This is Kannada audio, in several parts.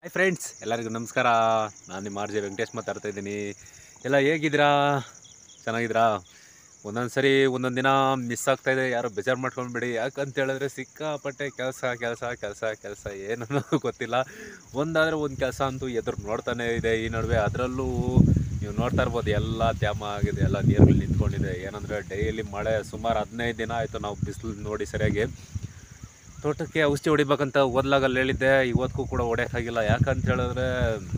ಹಾಯ್ ಫ್ರೆಂಡ್ಸ್ ಎಲ್ಲರಿಗೂ ನಮಸ್ಕಾರ ನಾನು ನಿಮ್ಮ ಆರ್ ಜೆ ವೆಂಕಟೇಶ್ ಮಾತಾಡ್ತಾ ಇದ್ದೀನಿ ಎಲ್ಲ ಹೇಗಿದ್ದೀರಾ ಚೆನ್ನಾಗಿದ್ದೀರಾ ಒಂದೊಂದು ಸರಿ ಒಂದೊಂದು ದಿನ ಮಿಸ್ ಆಗ್ತಾ ಇದೆ ಯಾರು ಬೇಜಾರು ಮಾಡ್ಕೊಂಡ್ಬಿಡಿ ಯಾಕಂತ ಹೇಳಿದ್ರೆ ಸಿಕ್ಕಾಪಟ್ಟೆ ಕೆಲಸ ಕೆಲಸ ಕೆಲಸ ಕೆಲಸ ಏನನ್ನೋ ಗೊತ್ತಿಲ್ಲ ಒಂದಾದರೆ ಒಂದು ಕೆಲಸ ಅಂತೂ ಎದುರು ನೋಡ್ತಾನೆ ಇದೆ ಈ ನಡುವೆ ಅದರಲ್ಲೂ ನೀವು ನೋಡ್ತಾ ಇರ್ಬೋದು ಎಲ್ಲ ತ್ಯಾಮ ಆಗಿದೆ ಎಲ್ಲ ನೀರುಗಳು ನಿಂತ್ಕೊಂಡಿದೆ ಏನಂದರೆ ಡೈಲಿ ಮಳೆ ಸುಮಾರು ಹದಿನೈದು ದಿನ ಆಯಿತು ನಾವು ಬಿಸಿಲು ನೋಡಿ ಸರಿಯಾಗಿ ತೋಟಕ್ಕೆ ಔಷಧಿ ಹೊಡಿಬೇಕಂತ ಓದ್ಲಾಗ ಅಲ್ಲಿ ಹೇಳಿದ್ದೆ ಇವತ್ತಿಗೂ ಕೂಡ ಹೊಡ್ಯೋಕ್ಕಾಗಿಲ್ಲ ಯಾಕಂತ ಹೇಳಿದ್ರೆ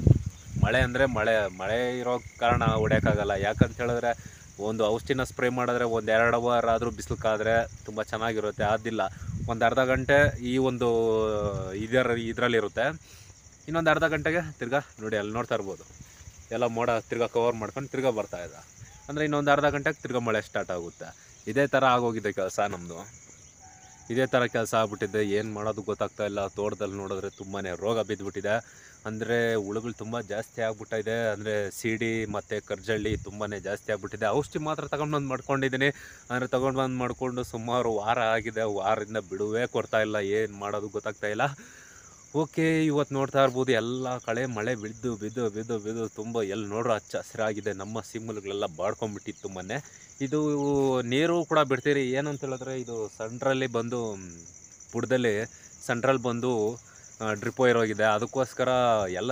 ಮಳೆ ಅಂದರೆ ಮಳೆ ಮಳೆ ಇರೋ ಕಾರಣ ಹೊಡ್ಯೋಕ್ಕಾಗಲ್ಲ ಯಾಕಂತ ಹೇಳಿದ್ರೆ ಒಂದು ಔಷಧಿನ ಸ್ಪ್ರೇ ಮಾಡಿದ್ರೆ ಒಂದು ಎರಡು ಅವರ್ ಆದರೂ ಬಿಸಿಲುಕಾದ್ರೆ ತುಂಬ ಚೆನ್ನಾಗಿರುತ್ತೆ ಅದಿಲ್ಲ ಒಂದು ಅರ್ಧ ಗಂಟೆ ಈ ಒಂದು ಇದರ ಇದರಲ್ಲಿರುತ್ತೆ ಇನ್ನೊಂದು ಅರ್ಧ ಗಂಟೆಗೆ ತಿರ್ಗಾ ನೋಡಿ ಅಲ್ಲಿ ನೋಡ್ತಾ ಇರ್ಬೋದು ಎಲ್ಲ ಮೋಡ ತಿರ್ಗಾ ಕವರ್ ಮಾಡ್ಕೊಂಡು ತಿರ್ಗಾ ಬರ್ತಾ ಇದೆ ಅಂದರೆ ಇನ್ನೊಂದು ಅರ್ಧ ಗಂಟೆಗೆ ತಿರ್ಗಾ ಮಳೆ ಸ್ಟಾರ್ಟ್ ಆಗುತ್ತೆ ಇದೇ ಥರ ಆಗೋಗಿದೆ ಕೆಲಸ ನಮ್ಮದು ಇದೇ ಥರ ಕೆಲಸ ಆಗ್ಬಿಟ್ಟಿದೆ ಏನು ಮಾಡೋದು ಗೊತ್ತಾಗ್ತಾ ಇಲ್ಲ ತೋಟದಲ್ಲಿ ನೋಡಿದ್ರೆ ತುಂಬಾ ರೋಗ ಬಿದ್ದುಬಿಟ್ಟಿದೆ ಅಂದರೆ ಹುಳುಗಳು ತುಂಬ ಜಾಸ್ತಿ ಆಗ್ಬಿಟ್ಟಿದೆ ಅಂದರೆ ಸಿಡಿ ಮತ್ತು ಕರ್ಜಳ್ಳಿ ತುಂಬಾ ಜಾಸ್ತಿ ಆಗ್ಬಿಟ್ಟಿದೆ ಔಷಧಿ ಮಾತ್ರ ತಗೊಂಡು ಬಂದು ಮಾಡ್ಕೊಂಡಿದ್ದೀನಿ ಅಂದರೆ ತಗೊಂಡು ಬಂದು ಮಾಡಿಕೊಂಡು ಸುಮಾರು ವಾರ ಆಗಿದೆ ವಾರದಿಂದ ಬಿಡುವೇ ಕೊಡ್ತಾ ಇಲ್ಲ ಏನು ಮಾಡೋದು ಗೊತ್ತಾಗ್ತಾ ಇಲ್ಲ ಓಕೆ ಇವತ್ತು ನೋಡ್ತಾ ಇರ್ಬೋದು ಎಲ್ಲ ಕಳೆ ಮಳೆ ಬಿದ್ದು ಬಿದ್ದು ಬಿದ್ದು ಬಿದ್ದು ತುಂಬ ಎಲ್ಲಿ ನೋಡ್ರು ಹಚ್ಚ ಹಸಿರಾಗಿದೆ ನಮ್ಮ ಸಿಮ್ಮಲ್ಗಳೆಲ್ಲ ಬಾಡ್ಕೊಂಡ್ಬಿಟ್ಟಿತ್ತು ಮೊನ್ನೆ ಇದು ನೀರು ಕೂಡ ಬಿಡ್ತೀರಿ ಏನಂತ ಹೇಳಿದ್ರೆ ಇದು ಸೆಂಟ್ರಲ್ಲಿ ಬಂದು ಬುಡದಲ್ಲಿ ಸೆಂಟ್ರಲ್ಲಿ ಬಂದು ಡ್ರಿಪ್ ವೈರ್ ಹೋಗಿದೆ ಅದಕ್ಕೋಸ್ಕರ ಎಲ್ಲ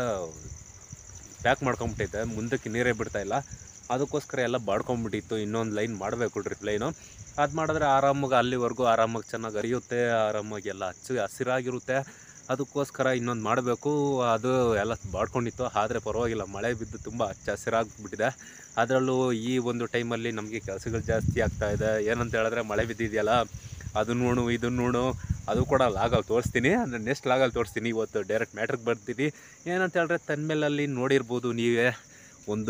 ಪ್ಯಾಕ್ ಮಾಡ್ಕೊಂಬಿಟ್ಟೈತೆ ಮುಂದಕ್ಕೆ ನೀರೇ ಬಿಡ್ತಾ ಇಲ್ಲ ಅದಕ್ಕೋಸ್ಕರ ಎಲ್ಲ ಬಾಡ್ಕೊಂಬಿಟ್ಟಿತ್ತು ಇನ್ನೊಂದು ಲೈನ್ ಮಾಡಬೇಕು ಡ್ರಿಪ್ ಲೈನು ಅದು ಮಾಡಿದ್ರೆ ಆರಾಮಾಗಿ ಅಲ್ಲಿವರೆಗೂ ಆರಾಮಾಗಿ ಚೆನ್ನಾಗಿ ಹರಿಯುತ್ತೆ ಆರಾಮಾಗಿ ಎಲ್ಲ ಹಚ್ಚು ಹಸಿರಾಗಿರುತ್ತೆ ಅದಕ್ಕೋಸ್ಕರ ಇನ್ನೊಂದು ಮಾಡಬೇಕು ಅದು ಎಲ್ಲ ಬಾಡ್ಕೊಂಡಿತ್ತು ಆದರೆ ಪರವಾಗಿಲ್ಲ ಮಳೆ ಬಿದ್ದು ತುಂಬ ಹಚ್ಚ ಹಸಿರಾಗ್ಬಿಟ್ಟಿದೆ ಅದರಲ್ಲೂ ಈ ಒಂದು ಟೈಮಲ್ಲಿ ನಮಗೆ ಕೆಲಸಗಳು ಜಾಸ್ತಿ ಆಗ್ತಾ ಇದೆ ಏನಂತ ಹೇಳಿದ್ರೆ ಮಳೆ ಬಿದ್ದಿದೆಯಲ್ಲ ಅದನ್ನ ನೋಡು ಇದನ್ನ ನೋಡು ಅದು ಕೂಡ ಲಾಗಲ್ಲಿ ತೋರಿಸ್ತೀನಿ ಅಂದರೆ ನೆಕ್ಸ್ಟ್ ಲಾಗಲ್ಲಿ ತೋರಿಸ್ತೀನಿ ಇವತ್ತು ಡೈರೆಕ್ಟ್ ಮ್ಯಾಟ್ರಿಗೆ ಬರ್ತೀನಿ ಏನಂತ ಹೇಳಿದ್ರೆ ತನ್ಮೇಲಲ್ಲಿ ನೋಡಿರ್ಬೋದು ನೀವೇ ಒಂದು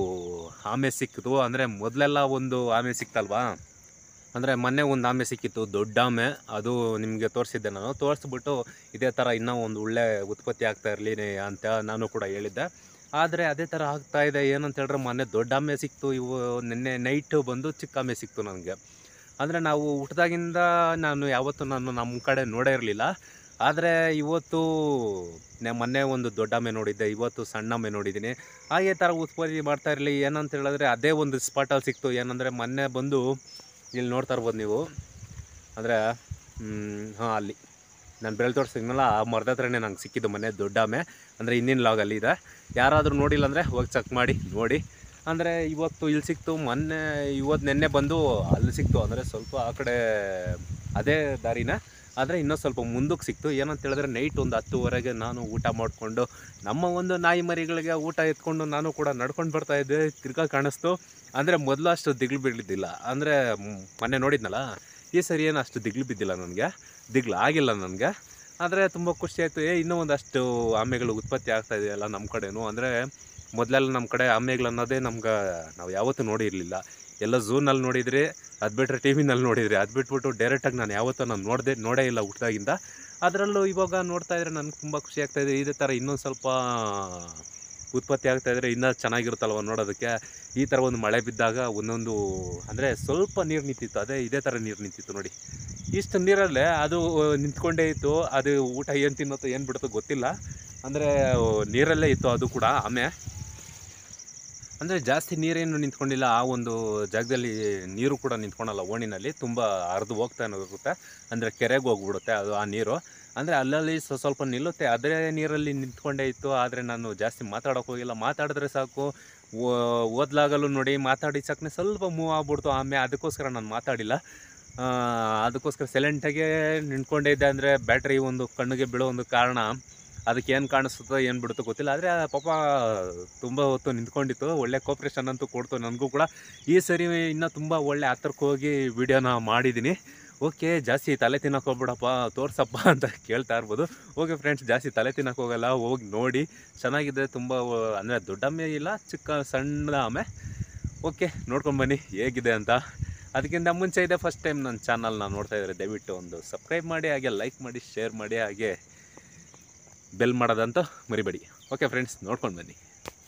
ಆಮೆ ಸಿಕ್ಕಿತು ಅಂದರೆ ಮೊದಲೆಲ್ಲ ಒಂದು ಆಮೆ ಸಿಕ್ತಲ್ವಾ ಅಂದರೆ ಮೊನ್ನೆ ಒಂದು ಆಮೆ ಸಿಕ್ಕಿತ್ತು ದೊಡ್ಡ ಆಮೆ ಅದು ನಿಮಗೆ ತೋರಿಸಿದ್ದೆ ನಾನು ತೋರಿಸ್ಬಿಟ್ಟು ಇದೇ ಥರ ಇನ್ನೂ ಒಂದು ಒಳ್ಳೆ ಉತ್ಪತ್ತಿ ಆಗ್ತಾ ಇರಲಿ ಅಂತ ನಾನು ಕೂಡ ಹೇಳಿದ್ದೆ ಆದರೆ ಅದೇ ಥರ ಆಗ್ತಾ ಇದೆ ಏನಂತ ಹೇಳಿದ್ರೆ ಮೊನ್ನೆ ದೊಡ್ಡ ಆಮೆ ಸಿಕ್ತು ಇವು ನಿನ್ನೆ ನೈಟು ಬಂದು ಚಿಕ್ಕ ಆಮೆ ಸಿಕ್ತು ನನಗೆ ಅಂದರೆ ನಾವು ಹುಟ್ಟಿದಾಗಿಂದ ನಾನು ಯಾವತ್ತೂ ನಾನು ನಮ್ಮ ಕಡೆ ನೋಡೇ ಇರಲಿಲ್ಲ ಆದರೆ ಇವತ್ತು ನೆ ಮೊನ್ನೆ ಒಂದು ದೊಡ್ಡ ಆಮೆ ನೋಡಿದ್ದೆ ಇವತ್ತು ಸಣ್ಣ ಆಮೆ ನೋಡಿದ್ದೀನಿ ಹಾಗೆ ಥರ ಉತ್ಪತ್ತಿ ಮಾಡ್ತಾ ಇರಲಿ ಏನಂತ ಹೇಳಿದ್ರೆ ಅದೇ ಒಂದು ಸ್ಪಾಟಲ್ಲಿ ಸಿಕ್ತು ಏನಂದರೆ ಮೊನ್ನೆ ಬಂದು ಇಲ್ಲಿ ನೋಡ್ತಾ ಇರ್ಬೋದು ನೀವು ಅಂದರೆ ಹಾಂ ಅಲ್ಲಿ ನಾನು ಬೆಳೆ ತೋರಿಸಿದ್ನಲ್ಲ ಆ ಮರದ ಹತ್ರನೇ ನಂಗೆ ಸಿಕ್ಕಿದ್ದು ಮನೆ ದೊಡ್ಡ ಆಮೆ ಅಂದರೆ ಹಿಂದಿನ ಲಾಗಲ್ಲಿ ಇದೆ ಯಾರಾದರೂ ನೋಡಿಲ್ಲ ಅಂದರೆ ಹೋಗಿ ಚೆಕ್ ಮಾಡಿ ನೋಡಿ ಅಂದರೆ ಇವತ್ತು ಇಲ್ಲಿ ಸಿಕ್ತು ಮೊನ್ನೆ ಇವತ್ತು ನಿನ್ನೆ ಬಂದು ಅಲ್ಲಿ ಸಿಕ್ತು ಅಂದರೆ ಸ್ವಲ್ಪ ಆ ಕಡೆ ಅದೇ ದಾರಿನ ಆದರೆ ಇನ್ನೂ ಸ್ವಲ್ಪ ಮುಂದಕ್ಕೆ ಸಿಕ್ತು ಏನಂತ ಹೇಳಿದ್ರೆ ನೈಟ್ ಒಂದು ಹತ್ತುವರೆಗೆ ನಾನು ಊಟ ಮಾಡಿಕೊಂಡು ನಮ್ಮ ಒಂದು ನಾಯಿ ಮರಿಗಳಿಗೆ ಊಟ ಎತ್ಕೊಂಡು ನಾನು ಕೂಡ ನಡ್ಕೊಂಡು ಬರ್ತಾ ಇದ್ದೆ ತಿರ್ಗಾ ಕಾಣಿಸ್ತು ಅಂದರೆ ಮೊದಲು ಅಷ್ಟು ದಿಗ್ಲು ಬೀಳಿದ್ದಿಲ್ಲ ಅಂದರೆ ಮೊನ್ನೆ ನೋಡಿದ್ನಲ್ಲ ಈ ಸರಿ ಏನು ಅಷ್ಟು ದಿಗ್ಲು ಬಿದ್ದಿಲ್ಲ ನನಗೆ ದಿಗ್ಲು ಆಗಿಲ್ಲ ನನಗೆ ಆದರೆ ತುಂಬ ಖುಷಿ ಆಯಿತು ಏ ಇನ್ನೂ ಒಂದಷ್ಟು ಆಮೆಗಳು ಉತ್ಪತ್ತಿ ಆಗ್ತಾ ಇದೆಯಲ್ಲ ನಮ್ಮ ಕಡೆನೂ ಅಂದರೆ ಮೊದಲೆಲ್ಲ ನಮ್ಮ ಕಡೆ ಆಮೆಗಳು ಅನ್ನೋದೇ ನಮ್ಗೆ ನಾವು ಯಾವತ್ತೂ ನೋಡಿರಲಿಲ್ಲ ಎಲ್ಲ ಝೂನಲ್ಲಿ ನೋಡಿದ್ರಿ ಅದು ಬಿಟ್ಟರೆ ಟಿ ವಿನಲ್ಲಿ ನೋಡಿದ್ರಿ ಅದು ಬಿಟ್ಬಿಟ್ಟು ಡೈರೆಕ್ಟಾಗಿ ನಾನು ಯಾವತ್ತೂ ನಾನು ನೋಡಿದೆ ನೋಡೇ ಇಲ್ಲ ಹುಟ್ಟಿದಾಗಿಂದ ಅದರಲ್ಲೂ ಇವಾಗ ನೋಡ್ತಾ ಇದ್ರೆ ನನಗೆ ತುಂಬ ಖುಷಿ ಆಗ್ತಾ ಇದೆ ಇದೇ ಥರ ಇನ್ನೊಂದು ಸ್ವಲ್ಪ ಉತ್ಪತ್ತಿ ಆಗ್ತಾ ಇದ್ರೆ ಇನ್ನೂ ಚೆನ್ನಾಗಿರುತ್ತಲ್ವ ನೋಡೋದಕ್ಕೆ ಈ ಥರ ಒಂದು ಮಳೆ ಬಿದ್ದಾಗ ಒಂದೊಂದು ಅಂದರೆ ಸ್ವಲ್ಪ ನೀರು ನಿಂತಿತ್ತು ಅದೇ ಇದೇ ಥರ ನೀರು ನಿಂತಿತ್ತು ನೋಡಿ ಇಷ್ಟು ನೀರಲ್ಲೇ ಅದು ನಿಂತ್ಕೊಂಡೇ ಇತ್ತು ಅದು ಊಟ ಏನು ತಿನ್ನೋತ್ತೋ ಏನು ಬಿಡುತ್ತೋ ಗೊತ್ತಿಲ್ಲ ಅಂದರೆ ನೀರಲ್ಲೇ ಇತ್ತು ಅದು ಕೂಡ ಆಮೆ ಅಂದರೆ ಜಾಸ್ತಿ ನೀರೇನು ನಿಂತ್ಕೊಂಡಿಲ್ಲ ಆ ಒಂದು ಜಾಗದಲ್ಲಿ ನೀರು ಕೂಡ ನಿಂತ್ಕೊಳಲ್ಲ ಓಣಿನಲ್ಲಿ ತುಂಬ ಹರಿದು ಹೋಗ್ತಾ ಇರುತ್ತೆ ಅಂದರೆ ಕೆರೆಗೆ ಹೋಗ್ಬಿಡುತ್ತೆ ಅದು ಆ ನೀರು ಅಂದರೆ ಅಲ್ಲಲ್ಲಿ ಸ್ವ- ಸ್ವಲ್ಪ ನಿಲ್ಲುತ್ತೆ ಅದೇ ನೀರಲ್ಲಿ ನಿಂತ್ಕೊಂಡೇ ಇತ್ತು ಆದರೆ ನಾನು ಜಾಸ್ತಿ ಮಾತಾಡೋಕೆ ಹೋಗಿಲ್ಲ ಮಾತಾಡಿದ್ರೆ ಸಾಕು ಓ- ಓದ್ಲಾಗಲೂ ನೋಡಿ ಮಾತಾಡಿ ಸಾಕನೆ ಸ್ವಲ್ಪ ಮೂವ್ ಆಗ್ಬಿಡ್ತು ಆಮೇಲೆ ಅದಕ್ಕೋಸ್ಕರ ನಾನು ಮಾತಾಡಿಲ್ಲ ಆ, ಅದಕ್ಕೋಸ್ಕರ ಸೈಲೆಂಟಾಗೆ ನಿಂತ್ಕೊಂಡೇ ಇದ್ದೆ ಅಂದರೆ ಬ್ಯಾಟ್ರಿ ಒಂದು ಕಣ್ಣಿಗೆ ಬೀಳೋ ಒಂದು ಕಾರಣ ಅದಕ್ಕೆ ಏನು ಕಾಣಿಸ್ತೋ ಏನು ಬಿಡುತ್ತೋ ಗೊತ್ತಿಲ್ಲ ಆದರೆ ಪಾಪ ತುಂಬ ಹೊತ್ತು ನಿಂತ್ಕೊಂಡಿತ್ತು ಒಳ್ಳೆ ಕೋಪ್ರೇಷನ್ ಅಂತೂ ಕೊಡ್ತು ನನಗೂ ಕೂಡ ಈ ಸರಿ ಇನ್ನೂ ತುಂಬ ಒಳ್ಳೆ ಹತ್ರಕ್ಕೆ ಹೋಗಿ ವಿಡಿಯೋನ ಮಾಡಿದ್ದೀನಿ ಓಕೆ ಜಾಸ್ತಿ ತಲೆ ತಿನ್ನಕ್ಕೆ ಹೋಗ್ಬಿಡಪ್ಪ ತೋರ್ಸಪ್ಪ ಅಂತ ಕೇಳ್ತಾ ಇರ್ಬೋದು ಓಕೆ ಫ್ರೆಂಡ್ಸ್ ಜಾಸ್ತಿ ತಲೆ ತಿನ್ನಕ್ಕೆ ಹೋಗಲ್ಲ ಹೋಗಿ ನೋಡಿ ಚೆನ್ನಾಗಿದೆ ತುಂಬ ಅಂದರೆ ದೊಡ್ಡ ಆಮೆ ಇಲ್ಲ ಚಿಕ್ಕ ಸಣ್ಣ ಆಮೆ ಓಕೆ ನೋಡ್ಕೊಂಡು ಬನ್ನಿ ಹೇಗಿದೆ ಅಂತ ಅದಕ್ಕಿಂತ ಮುಂಚೆ ಇದೆ ಫಸ್ಟ್ ಟೈಮ್ ನನ್ನ ಚಾನಲ್ನ ನೋಡ್ತಾ ಇದ್ದಾರೆ ದಯವಿಟ್ಟು ಒಂದು ಸಬ್ಸ್ಕ್ರೈಬ್ ಮಾಡಿ ಹಾಗೆ ಲೈಕ್ ಮಾಡಿ ಶೇರ್ ಮಾಡಿ ಹಾಗೆ ಬೆಲ್ ಮಾಡೋದಂತೂ ಮರಿಬೇಡಿ ಓಕೆ ಫ್ರೆಂಡ್ಸ್ ನೋಡ್ಕೊಂಡು ಬನ್ನಿ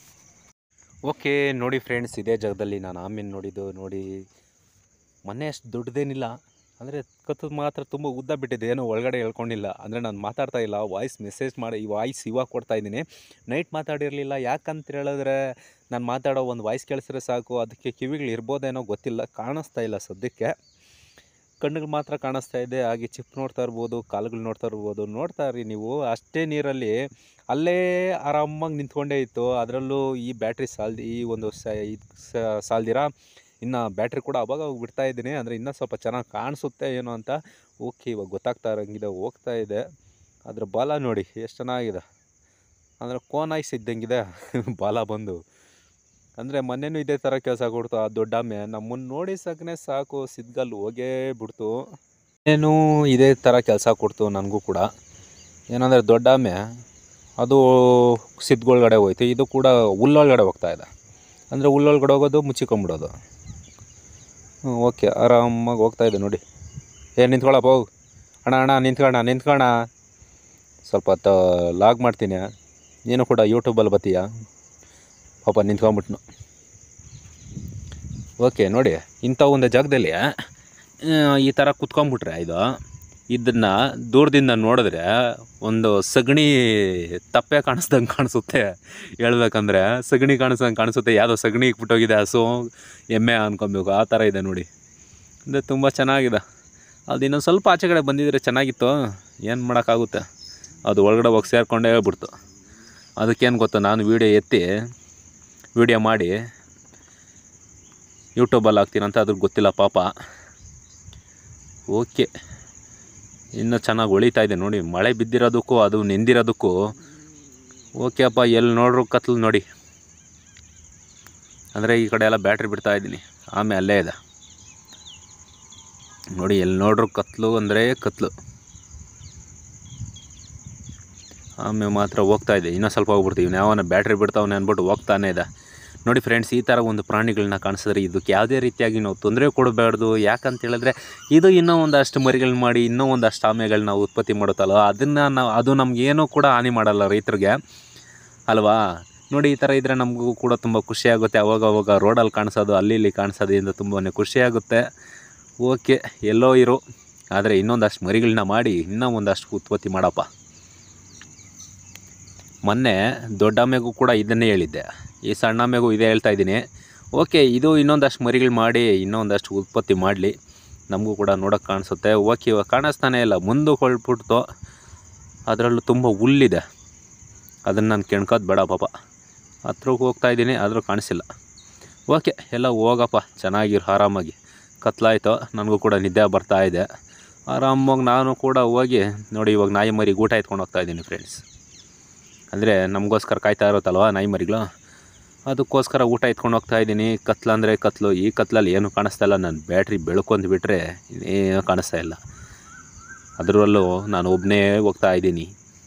ಓಕೆ ನೋಡಿ ಫ್ರೆಂಡ್ಸ್ ಇದೇ ಜಾಗದಲ್ಲಿ ನಾನು ಆಮೇಲೆ ನೋಡಿದ್ದು ನೋಡಿ ಮೊನ್ನೆ ಅಷ್ಟು ದೊಡ್ಡದೇನಿಲ್ಲ ಅಂದರೆ ಕತ್ತು ಮಾತ್ರ ತುಂಬ ಉದ್ದ ಬಿಟ್ಟಿದೆ ಏನೋ ಒಳಗಡೆ ಹೇಳ್ಕೊಂಡಿಲ್ಲ ಅಂದರೆ ನಾನು ಮಾತಾಡ್ತಾ ಇಲ್ಲ ವಾಯ್ಸ್ ಮೆಸೇಜ್ ಮಾಡಿ ಈ ವಾಯ್ಸ್ ಇವಾಗ ಕೊಡ್ತಾ ಇದ್ದೀನಿ ನೈಟ್ ಮಾತಾಡಿರಲಿಲ್ಲ ಯಾಕಂತ ಹೇಳಿದ್ರೆ ನಾನು ಮಾತಾಡೋ ಒಂದು ವಾಯ್ಸ್ ಕೇಳಿಸಿದ್ರೆ ಸಾಕು ಅದಕ್ಕೆ ಕಿವಿಗಳು ಇರ್ಬೋದೇನೋ ಗೊತ್ತಿಲ್ಲ ಕಾಣಿಸ್ತಾ ಇಲ್ಲ ಸದ್ಯಕ್ಕೆ ಕಣ್ಣುಗಳು ಮಾತ್ರ ಕಾಣಿಸ್ತಾ ಇದೆ ಹಾಗೆ ಚಿಪ್ ನೋಡ್ತಾ ಇರ್ಬೋದು ಕಾಲುಗಳು ನೋಡ್ತಾ ಇರ್ಬೋದು ನೋಡ್ತಾ ಇರಿ ನೀವು ಅಷ್ಟೇ ನೀರಲ್ಲಿ ಅಲ್ಲೇ ಆರಾಮಾಗಿ ನಿಂತ್ಕೊಂಡೇ ಇತ್ತು ಅದರಲ್ಲೂ ಈ ಬ್ಯಾಟ್ರಿ ಸಾಲ್ದು ಈ ಒಂದು ಸ ಇದು ಸಾಲ್ದಿರ ಇನ್ನು ಬ್ಯಾಟ್ರಿ ಕೂಡ ಅವಾಗ ಅವಾಗ ಬಿಡ್ತಾ ಇದ್ದೀನಿ ಅಂದರೆ ಇನ್ನೂ ಸ್ವಲ್ಪ ಚೆನ್ನಾಗಿ ಕಾಣಿಸುತ್ತೆ ಏನೋ ಅಂತ ಓಕೆ ಇವಾಗ ಗೊತ್ತಾಗ್ತಾ ಇರೋಂಗಿದೆ ಹೋಗ್ತಾ ಇದೆ ಅದ್ರ ಬಾಲ ನೋಡಿ ಎಷ್ಟು ಚೆನ್ನಾಗಿದೆ ಅಂದರೆ ಕೋನ್ ಐಸ್ ಇದ್ದಂಗಿದೆ ಬಾಲ ಬಂದು ಅಂದರೆ ಮೊನ್ನೆನೂ ಇದೇ ಥರ ಕೆಲಸ ಕೊಡ್ತು ಆ ದೊಡ್ಡಮ್ಮೆ ನಮ್ಮನ್ನು ನೋಡಿ ಸಾಕನೆ ಸಾಕು ಸಿದ್ಗಲ್ ಹೋಗೇ ಬಿಡ್ತು ಏನು ಇದೇ ಥರ ಕೆಲಸ ಕೊಡ್ತು ನನಗೂ ಕೂಡ ಏನಂದರೆ ದೊಡ್ಡಮ್ಮೆ ಅದು ಸಿದ್ಗೊಳಗಡೆ ಹೋಯ್ತು ಇದು ಕೂಡ ಹುಲ್ಲೊಳಗಡೆ ಹೋಗ್ತಾ ಇದೆ ಅಂದರೆ ಹುಲ್ಲೊಳಗಡೆ ಹೋಗೋದು ಮುಚ್ಚಿಕೊಂಬಿಡೋದು ಹ್ಞೂ ಓಕೆ ಆರಾಮಾಗಿ ಹೋಗ್ತಾ ಇದೆ ನೋಡಿ ಏ ನಿಂತ್ಕೊಳ್ಳಪ್ಪ ಹೋಗು ಅಣ್ಣ ಅಣ್ಣ ನಿಂತ್ಕೊಳ್ಳೋಣ ನಿಂತ್ಕೊಳ್ಳೋಣ ಸ್ವಲ್ಪ ಹೊತ್ತು ಲಾಗ್ ಮಾಡ್ತೀನಿ ನೀನು ಕೂಡ ಯೂಟ್ಯೂಬಲ್ಲಿ ಬತ್ತೀಯ ಪಾಪ ನಿಂತ್ಕೊಂಬಿಟ್ನು ಓಕೆ ನೋಡಿ ಇಂಥ ಒಂದು ಜಾಗದಲ್ಲಿ ಆ, ಈ ಥರ ಕುತ್ಕೊಂಡ್ಬಿಟ್ರೆ ಇದು ಇದನ್ನು ದೂರದಿಂದ ನೋಡಿದ್ರೆ ಒಂದು ಸಗಣಿ ತಪ್ಪೆ ಕಾಣಿಸ್ದಂಗೆ ಕಾಣಿಸುತ್ತೆ ಹೇಳ್ಬೇಕಂದ್ರೆ ಸಗಣಿ ಕಾಣಿಸ್ದಂಗೆ ಕಾಣಿಸುತ್ತೆ ಯಾವುದೋ ಸಗಣಿ ಇಕ್ಬಿಟ್ಟೋಗಿದೆ ಹಸು ಎಮ್ಮೆ ಅನ್ಕೊಬೇಕು ಆ ಥರ ಇದೆ ನೋಡಿ ಅಂದರೆ ತುಂಬ ಚೆನ್ನಾಗಿದೆ ಅದು ಇನ್ನೊಂದು ಸ್ವಲ್ಪ ಆಚೆ ಕಡೆ ಬಂದಿದ್ರೆ ಚೆನ್ನಾಗಿತ್ತು ಏನು ಮಾಡೋಕ್ಕಾಗುತ್ತೆ ಅದು ಒಳಗಡೆ ಹೋಗಿ ಸೇರಿಕೊಂಡೇ ಬಿಡ್ತು ಅದಕ್ಕೇನು ಗೊತ್ತಾ ನಾನು ವೀಡಿಯೋ ಎತ್ತಿ ವೀಡಿಯೋ ಮಾಡಿ ಯೂಟ್ಯೂಬಲ್ಲಿ ಹಾಕ್ತೀನಂತ ಅದ್ರಿಗೆ ಗೊತ್ತಿಲ್ಲ ಪಾಪ ಓಕೆ ಇನ್ನೂ ಚೆನ್ನಾಗಿ ಹೊಳಿತಾ ಇದೆ ನೋಡಿ ಮಳೆ ಬಿದ್ದಿರೋದಕ್ಕೂ ಅದು ನೆಂದಿರೋದಕ್ಕೂ ಓಕೆ ಅಪ್ಪ ಎಲ್ಲಿ ನೋಡ್ರು ಕತ್ಲು ನೋಡಿ ಅಂದರೆ ಈ ಕಡೆ ಎಲ್ಲ ಬ್ಯಾಟ್ರಿ ಬಿಡ್ತಾ ಇದ್ದೀನಿ ಆಮೇಲೆ ಅಲ್ಲೇ ಇದೆ ನೋಡಿ ಎಲ್ಲಿ ನೋಡ್ರು ಕತ್ಲು ಅಂದರೆ ಕತ್ಲು ಆಮೇಲೆ ಮಾತ್ರ ಹೋಗ್ತಾ ಇದೆ ಇನ್ನೂ ಸ್ವಲ್ಪ ಹೋಗ್ಬಿಡ್ತೀವಿ ಯಾವನ ಬ್ಯಾಟ್ರಿ ಬಿಡ್ತಾವನೆ ಅಂದ್ಬಿಟ್ಟು ಹೋಗ್ತಾನೆ ಇದೆ ನೋಡಿ ಫ್ರೆಂಡ್ಸ್ ಈ ಥರ ಒಂದು ಪ್ರಾಣಿಗಳನ್ನ ಕಾಣಿಸಿದ್ರೆ ಇದಕ್ಕೆ ಯಾವುದೇ ರೀತಿಯಾಗಿ ನಾವು ತೊಂದರೆ ಕೊಡಬಾರ್ದು ಯಾಕಂತ ಹೇಳಿದ್ರೆ ಇದು ಇನ್ನೂ ಒಂದಷ್ಟು ಮರಿಗಳನ್ನ ಮಾಡಿ ಇನ್ನೂ ಒಂದಷ್ಟು ಆಮೆಗಳನ್ನ ಉತ್ಪತ್ತಿ ಮಾಡುತ್ತಲ್ಲ ಅದನ್ನು ನಾವು ಅದು ನಮಗೇನೂ ಕೂಡ ಹಾನಿ ಮಾಡಲ್ಲ ರೈತರಿಗೆ ಅಲ್ವಾ ನೋಡಿ ಈ ಥರ ಇದ್ದರೆ ನಮಗೂ ಕೂಡ ತುಂಬ ಖುಷಿಯಾಗುತ್ತೆ ಅವಾಗ ಅವಾಗ ರೋಡಲ್ಲಿ ಕಾಣಿಸೋದು ಅಲ್ಲಿ ಇಲ್ಲಿ ಕಾಣಿಸೋದ್ರಿಂದ ತುಂಬಾ ಖುಷಿಯಾಗುತ್ತೆ ಓಕೆ ಎಲ್ಲೋ ಇರು ಆದರೆ ಇನ್ನೊಂದಷ್ಟು ಮರಿಗಳನ್ನ ಮಾಡಿ ಇನ್ನೂ ಒಂದಷ್ಟು ಉತ್ಪತ್ತಿ ಮಾಡಪ್ಪ ಮೊನ್ನೆ ದೊಡ್ಡಮ್ಮೆಗೂ ಕೂಡ ಇದನ್ನೇ ಹೇಳಿದ್ದೆ ಈ ಸಣ್ಣಮ್ಮೆಗೂ ಇದೇ ಹೇಳ್ತಾ ಇದ್ದೀನಿ ಓಕೆ ಇದು ಇನ್ನೊಂದಷ್ಟು ಮರಿಗಳು ಮಾಡಿ ಇನ್ನೊಂದಷ್ಟು ಉತ್ಪತ್ತಿ ಮಾಡಲಿ ನಮಗೂ ಕೂಡ ನೋಡೋಕೆ ಕಾಣಿಸುತ್ತೆ ಓಕೆ ಇವಾಗ ಕಾಣಿಸ್ತಾನೆ ಇಲ್ಲ ಮುಂದೆ ಹೊಳ್ಬಿಡ್ತು ಅದರಲ್ಲೂ ತುಂಬ ಹುಲ್ಲಿದೆ ಅದನ್ನು ನಾನು ಕೆಣ್ಕೋದು ಬೇಡ ಪಾಪ ಹತ್ರಕ್ಕೆ ಹೋಗ್ತಾ ಇದ್ದೀನಿ ಆದರೂ ಕಾಣಿಸಿಲ್ಲ ಓಕೆ ಎಲ್ಲ ಹೋಗಪ್ಪ ಚೆನ್ನಾಗಿರು ಆರಾಮಾಗಿ ಕತ್ಲಾಯ್ತು ನನಗೂ ಕೂಡ ನಿದ್ದೆ ಬರ್ತಾ ಇದೆ ಆರಾಮಾಗಿ ನಾನು ಕೂಡ ಹೋಗಿ ನೋಡಿ ಇವಾಗ ನಾಯಿ ಮರಿಗೆ ಊಟ ಎತ್ಕೊಂಡು ಹೋಗ್ತಾ ಇದ್ದೀನಿ ಫ್ರೆಂಡ್ಸ್ ಅಂದರೆ ನಮಗೋಸ್ಕರ ಕಾಯ್ತಾ ಇರುತ್ತಲ್ವ ನಾಯಿ ಮರಿಗಳು ಅದಕ್ಕೋಸ್ಕರ ಊಟ ಎತ್ಕೊಂಡು ಹೋಗ್ತಾ ಇದ್ದೀನಿ ಕತ್ಲು ಅಂದರೆ ಕತ್ಲು ಈ ಕತ್ಲಲ್ಲಿ ಏನು ಕಾಣಿಸ್ತಾ ಇಲ್ಲ ನಾನು ಬ್ಯಾಟ್ರಿ ಬೆಳ್ಕೊಂದು ಬಿಟ್ಟರೆ ಇನ್ನೇನು ಕಾಣಿಸ್ತಾ ಇಲ್ಲ ಅದರಲ್ಲೂ ನಾನು ಒಬ್ಬನೇ ಹೋಗ್ತಾ ಇದ್ದೀನಿ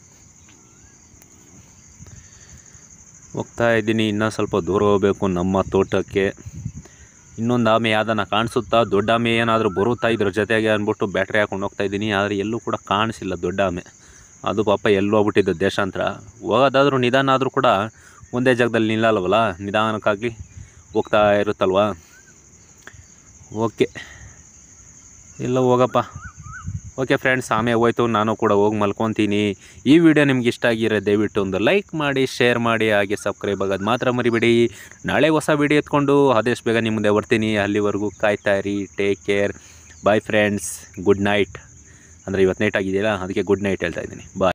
ಹೋಗ್ತಾ ಇದ್ದೀನಿ ಇನ್ನೂ ಸ್ವಲ್ಪ ದೂರ ಹೋಗಬೇಕು ನಮ್ಮ ತೋಟಕ್ಕೆ ಇನ್ನೊಂದು ಆಮೆ ಯಾವ್ದನ್ನ ಕಾಣಿಸುತ್ತಾ ದೊಡ್ಡ ಆಮೆ ಏನಾದರೂ ಬರುತ್ತಾ ಇದ್ರ ಜೊತೆಗೆ ಅಂದ್ಬಿಟ್ಟು ಬ್ಯಾಟ್ರಿ ಹಾಕೊಂಡು ಹೋಗ್ತಾ ಇದ್ದೀನಿ ಆದರೆ ಎಲ್ಲೂ ಕೂಡ ಕಾಣಿಸಿಲ್ಲ ದೊಡ್ಡ ಆಮೆ ಅದು ಪಾಪ ಎಲ್ಲೋ ಹೋಗ್ಬಿಟ್ಟಿದ್ದು ದೇಶಾಂತರ ಹೋಗೋದಾದ್ರೂ ನಿಧಾನ ಆದರೂ ಕೂಡ ಒಂದೇ ಜಾಗದಲ್ಲಿ ನಿಲ್ಲಲ್ವಲ್ಲ ನಿಧಾನಕ್ಕಾಗಿ ಹೋಗ್ತಾ ಇರುತ್ತಲ್ವ ಓಕೆ ಎಲ್ಲ ಹೋಗಪ್ಪ ಓಕೆ ಫ್ರೆಂಡ್ಸ್ ಆಮೇಲೆ ಹೋಯ್ತು ನಾನು ಕೂಡ ಹೋಗಿ ಮಲ್ಕೊತೀನಿ ಈ ವಿಡಿಯೋ ನಿಮ್ಗೆ ಇಷ್ಟ ಆಗಿರೋ ದಯವಿಟ್ಟು ಒಂದು ಲೈಕ್ ಮಾಡಿ ಶೇರ್ ಮಾಡಿ ಹಾಗೆ ಸಬ್ಸ್ಕ್ರೈಬ್ ಆಗೋದು ಮಾತ್ರ ಮರಿಬೇಡಿ ನಾಳೆ ಹೊಸ ವಿಡಿಯೋ ಎತ್ಕೊಂಡು ಆದಷ್ಟು ಬೇಗ ನಿಮ್ಮ ಮುಂದೆ ಬರ್ತೀನಿ ಅಲ್ಲಿವರೆಗೂ ಕಾಯ್ತಾ ಇರಿ take care bye friends good night ಅಂದರೆ ಇವತ್ತು ನೈಟ್ ಆಗಿದೆಯಲ್ಲ ಅದಕ್ಕೆ ಗುಡ್ ನೈಟ್ ಹೇಳ್ತಾ ಇದ್ದೀನಿ ಬಾಯ್